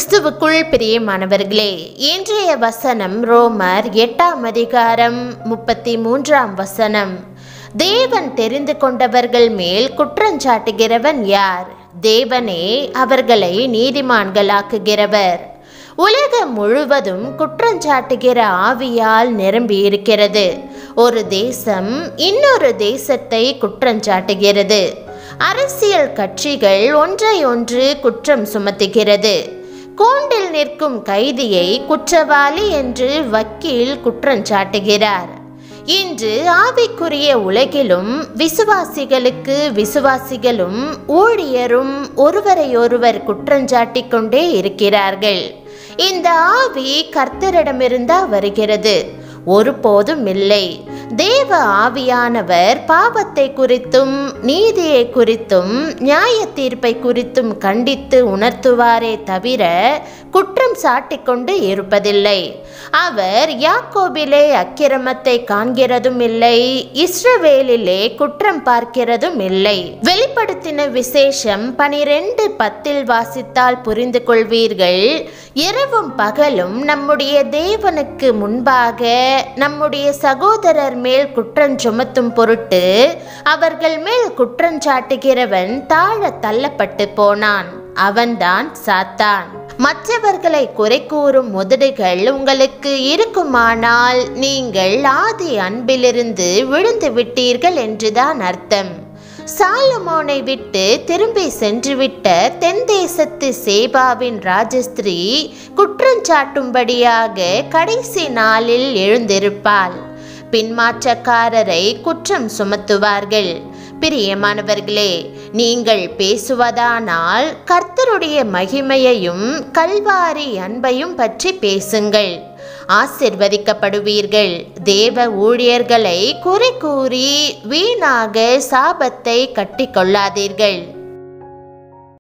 கிறிஸ்துவுக்குள் பிரியமானவர்களே இன்றைய வசனம் ரோமர் எட்டாம் அதிகாரம் முப்பத்தி மூன்றாம் வசனம் தேவன் தெரிந்து கொண்டவர்கள் மேல் குற்றஞ்சாட்டுகிறவன் யார் தேவனே அவர்களை நீதிமான்களாக்குகிறவர் உலகம் முழுவதும் குற்றஞ்சாட்டுகிற ஆவியால் நிரம்பி இருக்கிறது ஒரு தேசம் இன்னொரு தேசத்தை குற்றஞ்சாட்டுகிறது அரசியல் கட்சிகள் ஒன்றை ஒன்று குற்றம் சுமத்துகிறது கூண்டில் நிற்கும் கைதியை குற்றவாளி என்று வக்கீல் குற்றஞ்சாட்டுகிறார் இன்று ஆவிக்குரிய உலகிலும் விசுவாசிகளுக்கு விசுவாசிகளும் ஊழியரும் ஒருவரையொருவர் குற்றஞ்சாட்டிக் கொண்டே இருக்கிறார்கள் இந்த ஆவி கர்த்தரிடமிருந்தா வருகிறது ஒருபோதும் இல்லை தேவ ஆவியானவர் பாவத்தை குறித்தும் நீதியை குறித்தும் நியாய தீர்ப்பை குறித்தும் கண்டித்து உணர்த்துவாரே தவிர குற்றம் சாட்டிக்கொண்டு இருப்பதில்லை அவர் யாக்கோபிலே அக்கிரமத்தை காண்கிறதும் இல்லை இஸ்ரவேலிலே குற்றம் பார்க்கிறதும் இல்லை வெளிப்படுத்தின விசேஷம் பனிரெண்டு பத்தில் வாசித்தால் புரிந்து கொள்வீர்கள் இரவும் பகலும் நம்முடைய தேவனுக்கு முன்பாக நம்முடைய சகோதரர் மேல் குற்றம் சுமத்தும் பொருட்டு அவர்கள் மேல் குற்றஞ்சாட்டுகிறவன் தாழ தள்ளப்பட்டு போனான் அவன்தான் சாத்தான் மற்றவர்களை குறை கூறும் உதடுகள் உங்களுக்கு இருக்குமானால் நீங்கள் ஆதி அன்பிலிருந்து விழுந்து விட்டீர்கள் என்றுதான் அர்த்தம் சாலமோனை விட்டு திரும்பி சென்றுவிட்ட தென் தேசத்து சேபாவின் ராஜஸ்திரீ குற்றஞ்சாட்டும்படியாக கடைசி நாளில் எழுந்திருப்பாள் பின்மாற்றக்காரரை குற்றம் சுமத்துவார்கள் பிரியமானவர்களே நீங்கள் பேசுவதானால் கர்த்தருடைய மகிமையையும் கல்வாரி அன்பையும் பற்றி பேசுங்கள் ஆசிர்வதிக்கப்படுவீர்கள் தேவ ஊழியர்களை குறை கூறி வீணாக சாபத்தை கட்டிக்கொள்ளாதீர்கள்